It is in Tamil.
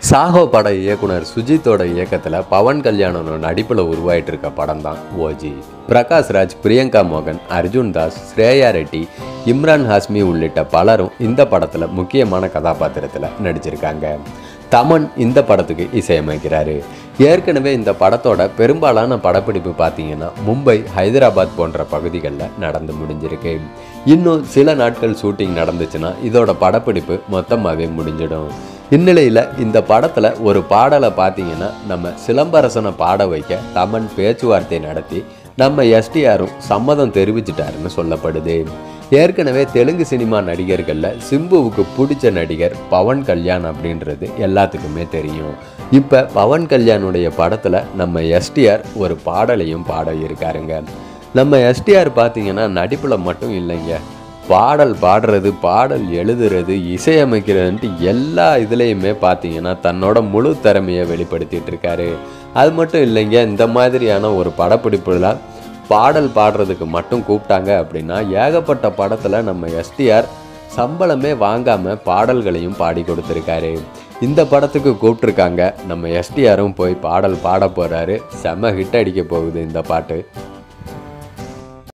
சாஹோ பட இயக்குனர் சுஜித்தோட இயக்கத்தில் பவன் கல்யாணனோட நடிப்பில் உருவாயிட்டு இருக்க படம் தான் ஓஜி பிரகாஷ் ராஜ் பிரியங்கா மோகன் அர்ஜுன் தாஸ் ஸ்ரேயா ரெட்டி இம்ரான் ஹாஸ்மி உள்ளிட்ட பலரும் இந்த படத்தில் முக்கியமான கதாபாத்திரத்தில் நடிச்சிருக்காங்க தமன் இந்த படத்துக்கு இசையமைக்கிறாரு ஏற்கனவே இந்த படத்தோட பெரும்பாலான படப்பிடிப்பு பார்த்தீங்கன்னா மும்பை ஹைதராபாத் போன்ற பகுதிகளில் நடந்து முடிஞ்சிருக்கு இன்னும் சில நாட்கள் ஷூட்டிங் நடந்துச்சுன்னா இதோட படப்பிடிப்பு மொத்தமாகவே முடிஞ்சிடும் இந்நிலையில் இந்த படத்தில் ஒரு பாடலை பார்த்தீங்கன்னா நம்ம சிலம்பரசனை பாட வைக்க தமன் பேச்சுவார்த்தை நடத்தி நம்ம எஸ்டிஆரும் சம்மதம் தெரிவிச்சிட்டாருன்னு சொல்லப்படுது ஏற்கனவே தெலுங்கு சினிமா நடிகர்களில் சிம்புவுக்கு பிடிச்ச நடிகர் பவன் கல்யாண் அப்படின்றது எல்லாத்துக்குமே தெரியும் இப்போ பவன் கல்யாணுடைய படத்தில் நம்ம எஸ்டிஆர் ஒரு பாடலையும் பாட இருக்காருங்க நம்ம எஸ்டிஆர் பார்த்தீங்கன்னா நடிப்பில் மட்டும் இல்லைங்க பாடல் பாடுறது பாடல் எழுதுறது இசையமைக்கிறதுன்ட்டு எல்லா இதுலேயுமே பார்த்தீங்கன்னா தன்னோட முழு திறமையை வெளிப்படுத்திட்டு இருக்காரு அது மட்டும் இல்லைங்க இந்த மாதிரியான ஒரு படப்பிடிப்புல பாடல் பாடுறதுக்கு மட்டும் கூப்பிட்டாங்க அப்படின்னா ஏகப்பட்ட படத்தில் நம்ம எஸ்டிஆர் சம்பளமே வாங்காமல் பாடல்களையும் பாடி கொடுத்துருக்காரு இந்த படத்துக்கு கூப்பிட்ருக்காங்க நம்ம எஸ்டிஆரும் போய் பாடல் பாட போகிறாரு செம ஹிட் அடிக்க போகுது இந்த பாட்டு